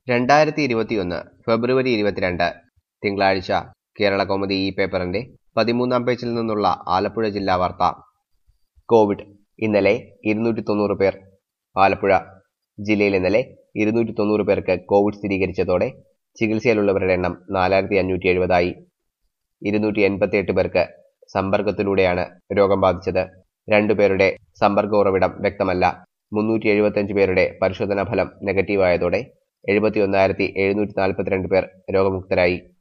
രണ്ടായിരത്തി ഇരുപത്തിയൊന്ന് ഫെബ്രുവരി ഇരുപത്തിരണ്ട് തിങ്കളാഴ്ച കേരള കൗമുദി ഈ പേപ്പറിന്റെ പതിമൂന്നാം പേജിൽ നിന്നുള്ള ആലപ്പുഴ ജില്ലാ വാർത്ത കോവിഡ് ഇന്നലെ ഇരുന്നൂറ്റി തൊണ്ണൂറ് പേർ ആലപ്പുഴ ജില്ലയിൽ ഇന്നലെ ഇരുന്നൂറ്റി തൊണ്ണൂറ് പേർക്ക് കോവിഡ് സ്ഥിരീകരിച്ചതോടെ ചികിത്സയിലുള്ളവരുടെ എണ്ണം നാലായിരത്തി അഞ്ഞൂറ്റി എഴുപതായി ഇരുന്നൂറ്റി എൺപത്തി എട്ട് പേർക്ക് സമ്പർക്കത്തിലൂടെയാണ് രോഗം ബാധിച്ചത് രണ്ടുപേരുടെ സമ്പർക്ക ഉറവിടം വ്യക്തമല്ല മുന്നൂറ്റി എഴുപത്തിയഞ്ച് പേരുടെ പരിശോധനാ ഫലം നെഗറ്റീവായതോടെ എഴുപത്തി ഒന്നായിരത്തി എഴുന്നൂറ്റി നാൽപ്പത്തിരണ്ട് പേർ രോഗമുക്തരായി